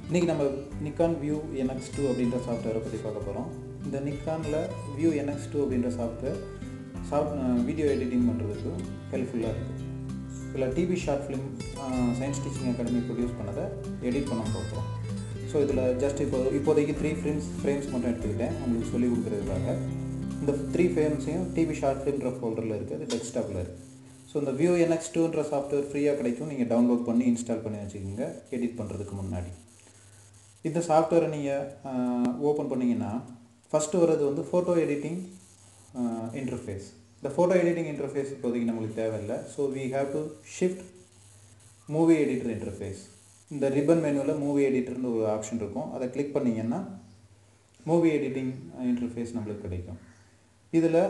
இன்றைக்கி நம்ம Nikon view NX two அப்படின்ற சாஃப்ட்வேரை பற்றி பார்க்க போகிறோம் இந்த நிக்கானில் வியூ என்எக்ஸ் டூ அப்படின்ற சாஃப்ட்வேர் சாஃப்ட் வீடியோ எடிட்டிங் பண்ணுறதுக்கு ஹெல்ப்ஃபுல்லாக இருக்குது இதில் TV short film science teaching academy produce பண்ணதை எடிட் பண்ண போகிறோம் ஸோ இதில் ஜஸ்ட் இப்போ இப்போதைக்கு த்ரீ ஃப்ரேம்ஸ் ஃப்ரேம்ஸ் மட்டும் எடுத்துக்கிட்டேன் உங்களுக்கு சொல்லிக் கொடுக்குறதுக்காக இந்த த்ரீ ஃப்ரேம்ஸையும் டிவி ஷார்ட் ஃபிலிம்ன்ற ஃபோல்டரில் இருக்குது அது டெஸ்க்டாப்பில் இருக்குது ஸோ இந்த வியூ என்எக்ஸ் டூன்ற சாஃப்ட்வேர் ஃப்ரீயாக கிடைக்கும் நீங்கள் டவுன்லோட் பண்ணி இன்ஸ்டால் பண்ணி வச்சுக்கோங்க எடிட் பண்ணுறதுக்கு முன்னாடி இந்த சாஃப்ட்வேரை நீங்கள் ஓப்பன் பண்ணிங்கன்னா ஃபஸ்ட்டு வர்றது வந்து ஃபோட்டோ எடிட்டிங் இன்டர்ஃபேஸ் இந்த ஃபோட்டோ எடிட்டிங் இன்டர்ஃபேஸ் இப்போதைக்கு நம்மளுக்கு தேவையில்லை so we have to shift movie editor interface இந்த ரிப்பன் மெனுவில் மூவி எடிட்டர்னு ஒரு ஆப்ஷன் இருக்கும் அதை கிளிக் பண்ணிங்கன்னா மூவி எடிட்டிங் இன்டர்ஃபேஸ் நம்மளுக்கு கிடைக்கும் இதில்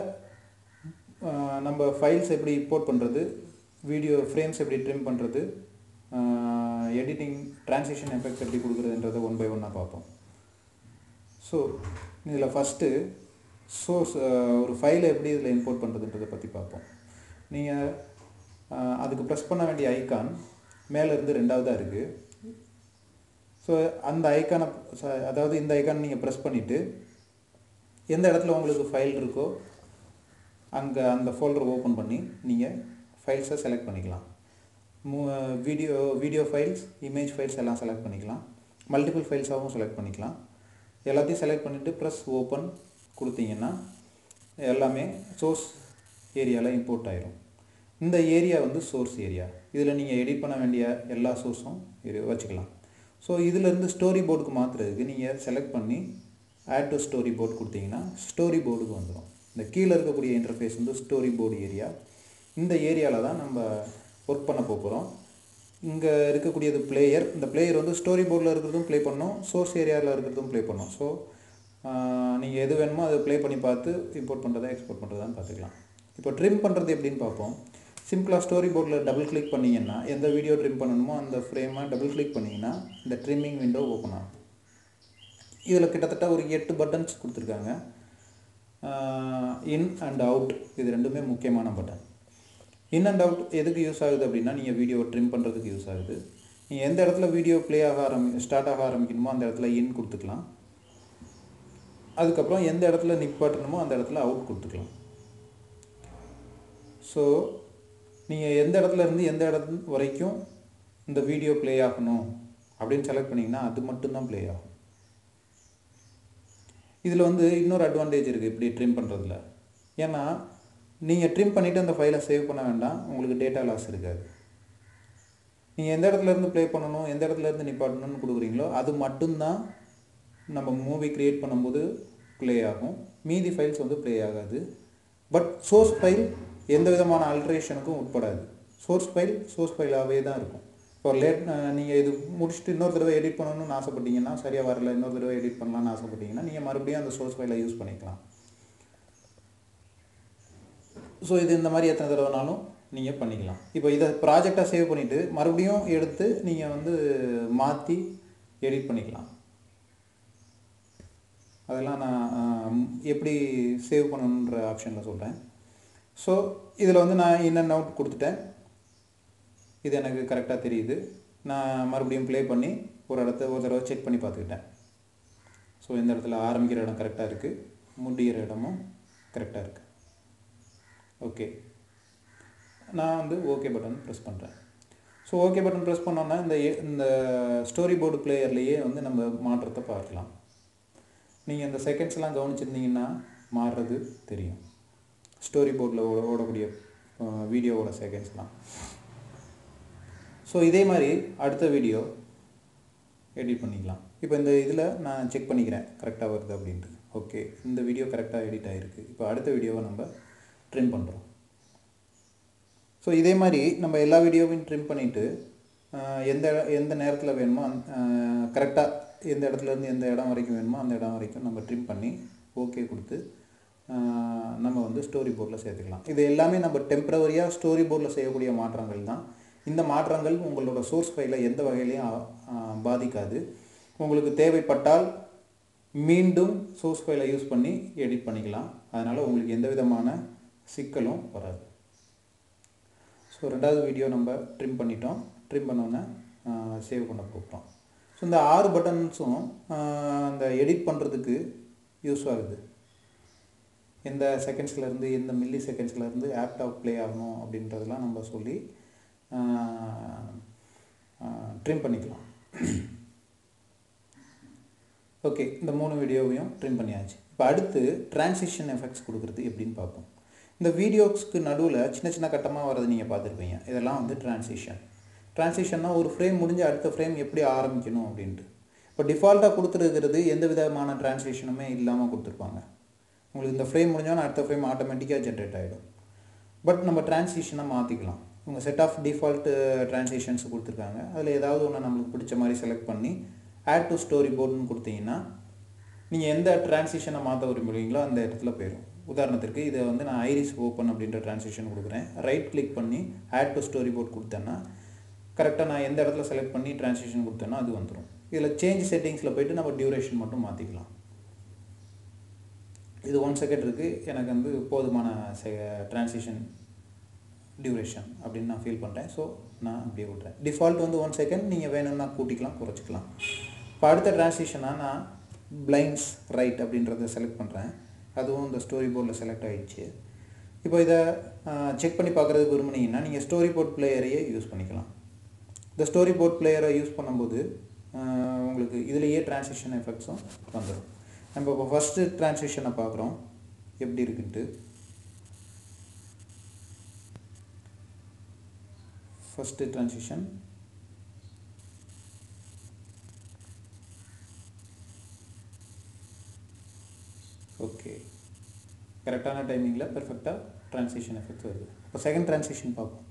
நம்ம ஃபைல்ஸ் எப்படி இம்போர்ட் பண்ணுறது வீடியோ ஃப்ரேம்ஸ் எப்படி ட்ரிம் பண்ணுறது எடிட்டிங் ட்ரான்சிஷன் எஃபெக்ட்ஸ் எப்படி கொடுக்குறதுன்றதை ஒன் பை ஒன்னாக பார்ப்போம் ஸோ இதில் ஃபஸ்ட்டு சோர்ஸ் ஒரு ஃபைலை எப்படி இதில் இம்போர்ட் பண்ணுறதுன்றதை பற்றி பார்ப்போம் நீங்கள் அதுக்கு ப்ரெஸ் பண்ண வேண்டிய ஐக்கான் மேலேருந்து ரெண்டாவதாக இருக்குது ஸோ அந்த ஐக்கானை அதாவது இந்த ஐக்கான் நீங்கள் ப்ரெஸ் பண்ணிவிட்டு எந்த இடத்துல உங்களுக்கு ஃபைல் இருக்கோ அங்கே அந்த ஃபோல்டர் ஓப்பன் பண்ணி நீங்கள் ஃபைல்ஸை செலக்ட் பண்ணிக்கலாம் மூ video video files image files எல்லாம் செலக்ட் பண்ணிக்கலாம் மல்டிபிள் ஃபைல்ஸாகவும் செலக்ட் பண்ணிக்கலாம் எல்லாத்தையும் செலக்ட் பண்ணிவிட்டு ப்ரெஸ் ஓப்பன் கொடுத்தீங்கன்னா எல்லாமே சோர்ஸ் ஏரியாவில் இம்போர்ட் ஆயிரும் இந்த ஏரியா வந்து சோர்ஸ் ஏரியா இதில் நீங்கள் எடிட் பண்ண வேண்டிய எல்லா சோர்ஸும் வச்சுக்கலாம் ஸோ இதிலேருந்து ஸ்டோரி போர்டுக்கு மாற்றுறதுக்கு நீங்கள் செலக்ட் பண்ணி ஆட் டு ஸ்டோரி போர்டு கொடுத்தீங்கன்னா ஸ்டோரி போர்டுக்கு வந்துடும் இந்த கீழே இருக்கக்கூடிய இன்டர்ஃபேஸ் வந்து ஸ்டோரி போர்டு ஏரியா இந்த ஏரியாவில் தான் நம்ம ஒர்க் பண்ண போகிறோம் இங்கே இருக்கக்கூடியது பிளேயர் இந்த பிளேயர் வந்து ஸ்டோரி போர்டில் இருக்கிறதும் ப்ளே பண்ணோம் சோர்ஸ் ஏரியாவில் இருக்கிறதும் ப்ளே பண்ணோம் ஸோ நீங்கள் எது வேணுமோ அதை ப்ளே பண்ணி பார்த்து இம்போர்ட் பண்ணுறதா எக்ஸ்போர்ட் பண்ணுறதான்னு பார்த்துக்கலாம் இப்போ ட்ரிம் பண்ணுறது எப்படின்னு பார்ப்போம் சிம்பிளாக ஸ்டோரி போர்டில் டபுள் கிளிக் பண்ணிங்கன்னா எந்த வீடியோ ட்ரிம் பண்ணணுமோ அந்த ஃப்ரேமை டபுள் கிளிக் பண்ணிங்கன்னா இந்த ட்ரிம்மிங் விண்டோ ஓப்பன் ஆகும் இதில் கிட்டத்தட்ட ஒரு எட்டு பட்டன்ஸ் கொடுத்துருக்காங்க இன் அண்ட் அவுட் இது ரெண்டுமே முக்கியமான பட்டன் இன் அண்ட் அவுட் எதுக்கு யூஸ் ஆகுது அப்படின்னா நீங்கள் வீடியோ ட்ரிம் பண்ணுறதுக்கு யூஸ் ஆகுது நீங்கள் எந்த இடத்துல வீடியோ ப்ளே ஆக ஆரம்பி ஸ்டார்ட் ஆக ஆரம்பிக்கணுமோ அந்த இடத்துல இன் கொடுத்துக்கலாம் அதுக்கப்புறம் எந்த இடத்துல நிப்பாட்டணுமோ அந்த இடத்துல அவுட் கொடுத்துக்கலாம் ஸோ நீங்கள் எந்த இடத்துல இருந்து எந்த இடத்து வரைக்கும் இந்த வீடியோ ப்ளே ஆகணும் அப்படின்னு செலக்ட் பண்ணிங்கன்னா அது மட்டும்தான் ப்ளே ஆகும் இதில் வந்து இன்னொரு அட்வான்டேஜ் இருக்குது இப்படி ட்ரிம் பண்ணுறதுல ஏன்னா நீங்கள் ட்ரிம் பண்ணிவிட்டு அந்த ஃபைலை சேவ் பண்ண வேண்டாம் உங்களுக்கு டேட்டா லாஸ் இருக்காது நீங்கள் எந்த இடத்துல இருந்து ப்ளே பண்ணணும் எந்த இடத்துல இருந்து நிப்பாட்டணும்னு கொடுக்குறீங்களோ அது மட்டும்தான் நம்ம மூவி க்ரியேட் பண்ணும்போது ப்ளே ஆகும் மீதி ஃபைல்ஸ் வந்து ப்ளே ஆகாது பட் சோர்ஸ் ஃபைல் எந்த விதமான அல்ட்ரேஷனுக்கும் உட்படாது சோர்ஸ் ஃபைல் சோர்ஸ் ஃபைலாகவே தான் இருக்கும் இப்போ லேட் நீங்கள் இது முடிச்சுட்டு இன்னொரு தடவை எடிட் பண்ணணும்னு ஆசைப்பட்டீங்கன்னா சரியாக வரல இன்னொரு தடவை எடிட் பண்ணலான்னு ஆசைப்பட்டீங்கன்னா நீங்கள் மறுபடியும் அந்த சோர்ஸ் ஃபைலை யூஸ் பண்ணிக்கலாம் ஸோ இது இந்த மாதிரி எத்தனை தடவைனாலும் நீங்கள் பண்ணிக்கலாம் இப்போ இதை ப்ராஜெக்டாக சேவ் பண்ணிவிட்டு மறுபடியும் எடுத்து நீங்கள் வந்து மாற்றி எடிட் பண்ணிக்கலாம் அதெல்லாம் நான் எப்படி சேவ் பண்ணணுன்ற ஆப்ஷனில் சொல்கிறேன் ஸோ இதில் வந்து நான் இன் அண்ட் அவுட் கொடுத்துட்டேன் இது எனக்கு கரெக்டாக தெரியுது நான் மறுபடியும் ப்ளே பண்ணி ஒரு இடத்த ஒரு தடவை செக் பண்ணி பார்த்துக்கிட்டேன் ஸோ இந்த இடத்துல ஆரம்பிக்கிற இடம் கரெக்டாக இருக்குது முடிகிற இடமும் கரெக்டாக இருக்குது ஓகே நான் வந்து ஓகே பட்டன் ப்ரெஸ் பண்ணுறேன் ஸோ ஓகே பட்டன் ப்ரெஸ் பண்ணோன்னா இந்த இந்த ஸ்டோரி போர்டு பிளேயர்லேயே வந்து நம்ம மாற்றத்தை பார்க்கலாம் நீங்கள் இந்த செகண்ட்ஸ்லாம் கவனிச்சிருந்தீங்கன்னா மாறுறது தெரியும் ஸ்டோரி போர்டில் ஓடக்கூடிய வீடியோவோட செகண்ட்ஸ்லாம் ஸோ இதே மாதிரி அடுத்த வீடியோ எடிட் பண்ணிக்கலாம் இப்போ இந்த இதில் நான் செக் பண்ணிக்கிறேன் கரெக்டாக வருது அப்படின்ட்டு ஓகே இந்த வீடியோ கரெக்டாக எடிட் ஆகிருக்கு இப்போ அடுத்த வீடியோவை நம்ம ட்ரிம் பண்ணுறோம் ஸோ இதே மாதிரி நம்ம எல்லா வீடியோவையும் ட்ரிம் பண்ணிவிட்டு எந்த எந்த நேரத்தில் வேணுமோ கரெக்டாக எந்த இடத்துலேருந்து எந்த இடம் வரைக்கும் வேணுமோ அந்த இடம் வரைக்கும் நம்ம ட்ரிம் பண்ணி ஓகே கொடுத்து நம்ம வந்து ஸ்டோரி போர்டில் சேர்த்துக்கலாம் இது எல்லாமே நம்ம டெம்ப்ரவரியாக ஸ்டோரி போர்டில் செய்யக்கூடிய மாற்றங்கள் தான் இந்த மாற்றங்கள் உங்களோட சோர்ஸ் ஃபைலை எந்த வகையிலையும் பாதிக்காது உங்களுக்கு தேவைப்பட்டால் மீண்டும் சோர்ஸ் ஃபைலை யூஸ் பண்ணி எடிட் பண்ணிக்கலாம் அதனால் உங்களுக்கு எந்த விதமான சிக்கலும் வராது ஸோ ரெண்டாவது வீடியோ நம்ம ட்ரிம் பண்ணிட்டோம் ட்ரிம் பண்ணோன்னே சேவ் பண்ண போகிறோம் ஸோ இந்த ஆறு பட்டன்ஸும் அந்த எடிட் பண்ணுறதுக்கு யூஸ் ஆகுது எந்த செகண்ட்ஸ்லேருந்து எந்த மில்லி செகண்ட்ஸ்லேருந்து ஆப்டாப் ப்ளே ஆகணும் அப்படின்றதெல்லாம் நம்ம சொல்லி ட்ரிம் பண்ணிக்கலாம் ஓகே இந்த மூணு வீடியோவையும் ட்ரிம் பண்ணியாச்சு இப்போ அடுத்து டிரான்சிஷன் எஃபெக்ட்ஸ் கொடுக்குறது எப்படின்னு பார்ப்போம் இந்த வீடியோஸ்க்கு நடுவில் சின்ன சின்ன கட்டமாக வரது நீங்கள் பார்த்துருப்பீங்க இதெல்லாம் வந்து டிரான்சிஷன் டிரான்சிஷன்னா ஒரு ஃப்ரேம் முடிஞ்சு அடுத்த ஃப்ரேம் எப்படி ஆரம்பிக்கணும் அப்படின்ட்டு இப்போ டிஃபால்ட்டாக கொடுத்துருக்கிறது எந்த விதமான டிரான்சிஷனுமே இல்லாமல் கொடுத்துருப்பாங்க உங்களுக்கு இந்த ஃப்ரேம் முடிஞ்சோன்னா அடுத்த ஃப்ரேம் ஆட்டோமேட்டிக்காக ஜென்ரேட் ஆகிடும் பட் நம்ம டிரான்சிஷனை மாற்றிக்கலாம் உங்கள் செட் ஆஃப் டிஃபால்ட் டிரான்சிஷன்ஸ் கொடுத்துருக்காங்க அதில் ஏதாவது ஒன்று நம்மளுக்கு பிடிச்ச மாதிரி செலக்ட் பண்ணி ஆட் டு ஸ்டோரி போர்டுன்னு கொடுத்தீங்கன்னா நீங்கள் எந்த டிரான்சிஷனை மாற்ற விரும்புகிறீங்களோ அந்த இடத்துல போயிடும் உதாரணத்திற்கு இதை வந்து நான் ஐரிஸ் ஓப்பன் அப்படின்ற டிரான்சிஷன் கொடுக்குறேன் ரைட் கிளிக் பண்ணி ஆட் டு ஸ்டோரி போர்ட் கொடுத்தேன்னா கரெக்டாக நான் எந்த இடத்துல செலக்ட் பண்ணி டிரான்சிஷன் கொடுத்தேனோ அது வந்துடும் இதில் சேஞ்ச் செட்டிங்ஸில் போயிட்டு நம்ம டியூரேஷன் மட்டும் மாற்றிக்கலாம் இது ஒன் செகண்ட் இருக்குது எனக்கு வந்து போதுமான செ டிரான்சிஷன் டியூரேஷன் அப்படின்னு நான் ஃபீல் பண்ணுறேன் ஸோ நான் அப்படியே விட்றேன் டிஃபால்ட் வந்து ஒன் செகண்ட் நீங்கள் வேணும்னா கூட்டிக்கலாம் குறைச்சிக்கலாம் இப்போ அடுத்த டிரான்சிஷனாக நான் பிளைண்ட்ஸ் ரைட் அப்படின்றத செலக்ட் பண்ணுறேன் அதுவும் இந்த ஸ்டோரி போர்டில் செலக்ட் ஆகிடுச்சு இப்போ இதை செக் பண்ணி பார்க்குறதுக்கு விரும்புனீங்கன்னா நீங்கள் ஸ்டோரி போர்ட் பிளேயரையே யூஸ் பண்ணிக்கலாம் இந்த ஸ்டோரி போர்ட் பிளேயரை யூஸ் பண்ணும்போது உங்களுக்கு இதுலேயே டிரான்சிஷன் எஃபெக்ட்ஸும் வந்துடும் நம்ம இப்போ ஃபஸ்ட்டு டிரான்சிஷனை பார்க்குறோம் எப்படி இருக்குன்ட்டு ஃபஸ்ட்டு டிரான்சிஷன் ஓகே கரெக்டான டைமிங்கில் பெர்ஃபெக்டாக ட்ரான்சிஷன் எஃபெக்ட் வருது இப்போ செகண்ட் ட்ரான்சிஷன் பார்ப்போம்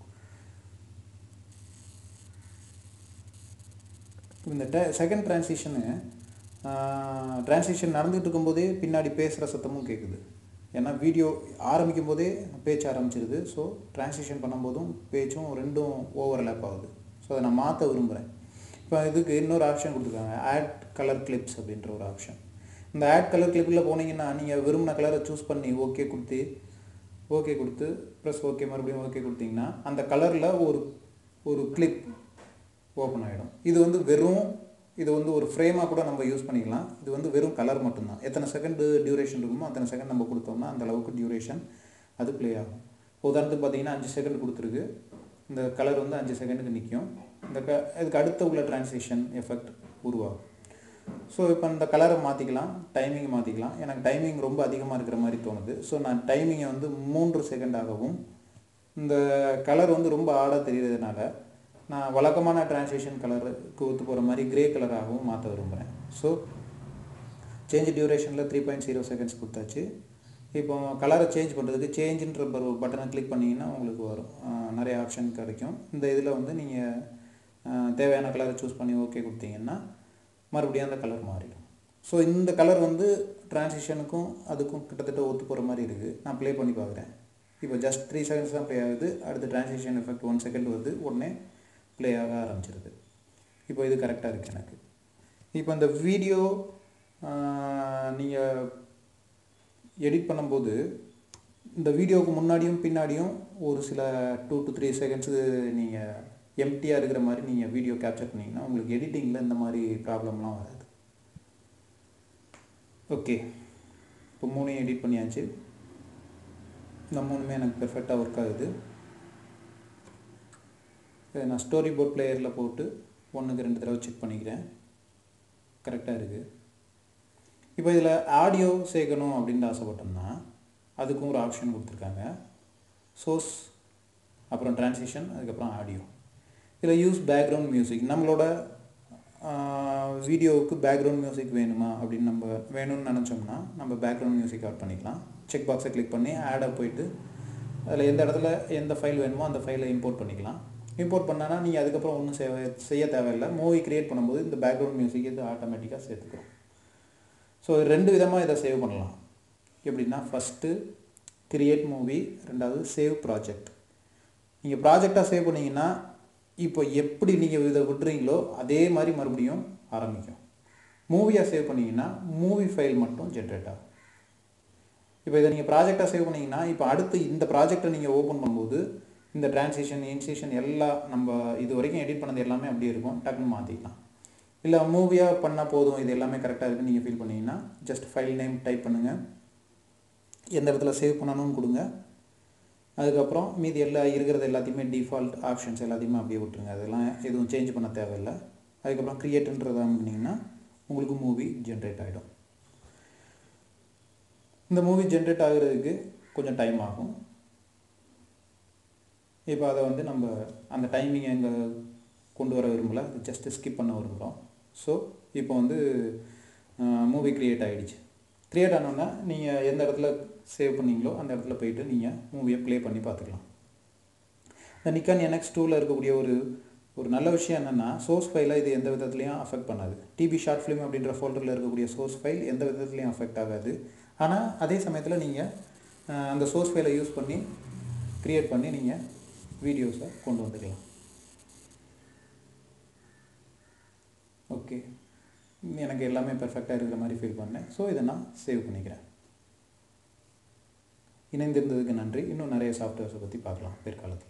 இந்த ட செகண்ட் ட்ரான்சிஷனு ட்ரான்சிஷன் நடந்துகிட்டு இருக்கும்போதே பின்னாடி பேசுகிற சத்தமும் கேட்குது ஏன்னா வீடியோ ஆரம்பிக்கும் போதே பேச்சு ஆரம்பிச்சிருது ஸோ ட்ரான்சிஷன் பண்ணும்போதும் பேச்சும் ரெண்டும் ஓவர்லேப் ஆகுது ஸோ அதை நான் மாற்ற விரும்புகிறேன் இப்போ இதுக்கு இன்னொரு ஆப்ஷன் கொடுத்துருக்காங்க ஆட் கலர் கிளிப்ஸ் அப்படின்ற ஒரு ஆப்ஷன் இந்த ஆட் கலர் கிளிப்பில் போனீங்கன்னா நீங்கள் விரும்பின கலரை சூஸ் பண்ணி ஓகே கொடுத்து ஓகே கொடுத்து ப்ளஸ் ஓகே மறுபடியும் ஓகே கொடுத்தீங்கன்னா அந்த கலரில் ஒரு ஒரு கிளிப் ஓப்பன் ஆகிடும் இது வந்து வெறும் இது வந்து ஒரு ஃப்ரேமாக கூட நம்ம யூஸ் பண்ணிக்கலாம் இது வந்து வெறும் கலர் மட்டும்தான் எத்தனை செகண்ட் டியூரேஷன் இருக்குமோ அத்தனை செகண்ட் நம்ம கொடுத்தோம்னா அந்த அளவுக்கு டியூரேஷன் அது ப்ளே ஆகும் உதாரணத்துக்கு பார்த்தீங்கன்னா அஞ்சு செகண்ட் கொடுத்துருக்கு இந்த கலர் வந்து அஞ்சு செகண்டுக்கு நிற்கும் இந்த க இதுக்கு அடுத்த உள்ள டிரான்சிஷன் எஃபெக்ட் உருவாகும் ஸோ இப்போ இந்த கலரை மாற்றிக்கலாம் டைமிங் மாற்றிக்கலாம் எனக்கு டைமிங் ரொம்ப அதிகமாக இருக்கிற மாதிரி தோணுது ஸோ நான் டைமிங்கை வந்து மூன்று செகண்டாகவும் இந்த கலர் வந்து ரொம்ப ஆடாக தெரிகிறதுனால நான் வழக்கமான டிரான்சிஷன் கலருக்கு ஒத்து போகிற மாதிரி கிரே கலராகவும் மாற்ற விரும்புகிறேன் ஸோ சேஞ்ச் டியூரேஷனில் த்ரீ பாயிண்ட் ஜீரோ செகண்ட்ஸ் கொடுத்தாச்சு இப்போ கலரை சேஞ்ச் பண்ணுறதுக்கு சேஞ்சுன்ற ஒரு பட்டனை கிளிக் பண்ணிங்கன்னா உங்களுக்கு வரும் நிறைய ஆப்ஷன் கிடைக்கும் இந்த இதில் வந்து நீங்கள் தேவையான கலரை சூஸ் பண்ணி ஓகே கொடுத்தீங்கன்னா மறுபடியும் அந்த கலர் மாறிடும் ஸோ இந்த கலர் வந்து டிரான்சிஷனுக்கும் அதுக்கும் கிட்டத்தட்ட ஒத்து போகிற மாதிரி இருக்குது நான் ப்ளே பண்ணி பார்க்குறேன் இப்போ ஜஸ்ட் த்ரீ செகண்ட்ஸ் தான் ப்ளே ஆகுது அடுத்து டிரான்சிஷன் எஃபெக்ட் ஒன் செகண்ட் வருது உடனே ப்ளே ஆக ஆரம்பிச்சிருது இப்போ இது கரெக்டாக இருக்குது எனக்கு இப்போ இந்த வீடியோ நீங்கள் எடிட் பண்ணும்போது இந்த வீடியோவுக்கு முன்னாடியும் பின்னாடியும் ஒரு சில டூ டு த்ரீ செகண்ட்ஸு நீங்கள் எம்டியாக இருக்கிற மாதிரி நீங்கள் வீடியோ கேப்சர் பண்ணிங்கன்னா உங்களுக்கு எடிட்டிங்கில் இந்த மாதிரி ப்ராப்ளம்லாம் வராது ஓகே இப்போ மூணையும் எடிட் பண்ணியாச்சு இந்த மூணுமே எனக்கு பெர்ஃபெக்டாக ஒர்க் ஆகுது நான் ஸ்டோரி போர்ட் பிளேயரில் போட்டு ஒன்றுக்கு ரெண்டு தடவை செக் பண்ணிக்கிறேன் கரெக்டாக இருக்குது இப்போ இதில் ஆடியோ சேர்க்கணும் அப்படின்னு ஆசைப்பட்டோம்னா அதுக்கும் ஒரு ஆப்ஷன் கொடுத்துருக்காங்க சோர்ஸ் அப்புறம் டிரான்சிஷன் அதுக்கப்புறம் ஆடியோ இதில் யூஸ் பேக்ரவுண்ட் மியூசிக் நம்மளோட வீடியோவுக்கு பேக்ரவுண்ட் மியூசிக் வேணுமா அப்படின்னு நம்ம வேணும்னு நினச்சோம்னா நம்ம பேக்ரவுண்ட் மியூசிக் ஆட் பண்ணிக்கலாம் செக் பாக்ஸை கிளிக் பண்ணி ஆடை போயிட்டு அதில் எந்த இடத்துல எந்த ஃபைல் வேணுமோ அந்த ஃபைலை இம்போர்ட் பண்ணிக்கலாம் இம்போர்ட் பண்ணானா நீங்கள் அதுக்கப்புறம் ஒன்றும் செய்ய செய்ய தேவையில்லை மூவி க்ரியேட் பண்ணும்போது இந்த பேக்ரவுண்ட் மியூசிக் இது ஆட்டோமேட்டிக்காக சேர்த்துக்கிறோம் ஸோ ரெண்டு விதமாக இதை சேவ் பண்ணலாம் எப்படின்னா ஃபஸ்ட்டு கிரியேட் மூவி ரெண்டாவது சேவ் ப்ராஜெக்ட் நீங்கள் ப்ராஜெக்டாக சேவ் பண்ணிங்கன்னா இப்போ எப்படி நீங்கள் இதை விட்டுறீங்களோ அதே மாதிரி மறுபடியும் ஆரம்பிக்கும் மூவியாக சேவ் பண்ணிங்கன்னா மூவி ஃபைல் மட்டும் ஜென்ரேட் ஆகும் இப்போ இதை நீங்கள் ப்ராஜெக்டாக சேவ் பண்ணிங்கன்னா இப்போ அடுத்து இந்த ப்ராஜெக்டை நீங்கள் ஓப்பன் பண்ணும்போது இந்த டிரான்சிஷன் இன்சிஷன் எல்லாம் நம்ம இது வரைக்கும் எடிட் பண்ணது எல்லாமே அப்படியே இருக்கும் டக்குன்னு மாற்றிக்கலாம் இல்லை மூவியாக பண்ணால் போதும் இது எல்லாமே கரெக்டாக இருக்குன்னு நீங்கள் ஃபீல் பண்ணீங்கன்னா ஜஸ்ட் ஃபைல் நேம் டைப் பண்ணுங்கள் எந்த இடத்துல சேவ் பண்ணணும்னு கொடுங்க அதுக்கப்புறம் மீதி எல்லா இருக்கிறது எல்லாத்தையுமே டிஃபால்ட் ஆப்ஷன்ஸ் எல்லாத்தையுமே அப்படியே விட்டுருங்க அதெல்லாம் எதுவும் சேஞ்ச் பண்ண தேவையில்லை அதுக்கப்புறம் க்ரியேட்டுன்றதை பண்ணிங்கன்னா உங்களுக்கு மூவி ஜென்ரேட் ஆகிடும் இந்த மூவி ஜென்ரேட் ஆகுறதுக்கு கொஞ்சம் டைம் ஆகும் இப்போ அதை வந்து நம்ம அந்த டைமிங் எங்கே கொண்டு வர விரும்பல ஜஸ்ட்டு ஸ்கிப் பண்ண விரும்புகிறோம் ஸோ இப்போ வந்து மூவி க்ரியேட் ஆகிடுச்சு க்ரியேட் ஆனோன்னா நீங்கள் எந்த இடத்துல சேவ் பண்ணீங்களோ அந்த இடத்துல போயிட்டு நீங்கள் மூவியை ப்ளே பண்ணி பார்த்துக்கலாம் இந்த நிக்கான் என்எக்ஸ் டூவில் இருக்கக்கூடிய ஒரு ஒரு நல்ல விஷயம் என்னென்னா சோர்ஸ் ஃபைலை இது எந்த விதத்துலையும் அஃபெக்ட் பண்ணாது டிபி ஷார்ட் ஃபிலிம் அப்படின்ற ஃபோல்டரில் இருக்கக்கூடிய சோர்ஸ் ஃபைல் எந்த விதத்துலையும் அஃபெக்ட் ஆகாது ஆனால் அதே சமயத்தில் நீங்கள் அந்த சோர்ஸ் ஃபைலை யூஸ் பண்ணி க்ரியேட் பண்ணி நீங்கள் வீடியோஸை கொண்டு வந்துக்கலாம் ஓகே எனக்கு எல்லாமே பெர்ஃபெக்டாக இருக்கிற மாதிரி ஃபீல் பண்ணேன் ஸோ இதை நான் சேவ் பண்ணிக்கிறேன் இணைந்திருந்ததுக்கு நன்றி இன்னும் நிறைய சாஃப்ட்வேர்ஸை பற்றி பார்க்கலாம் பிற்காலத்தில்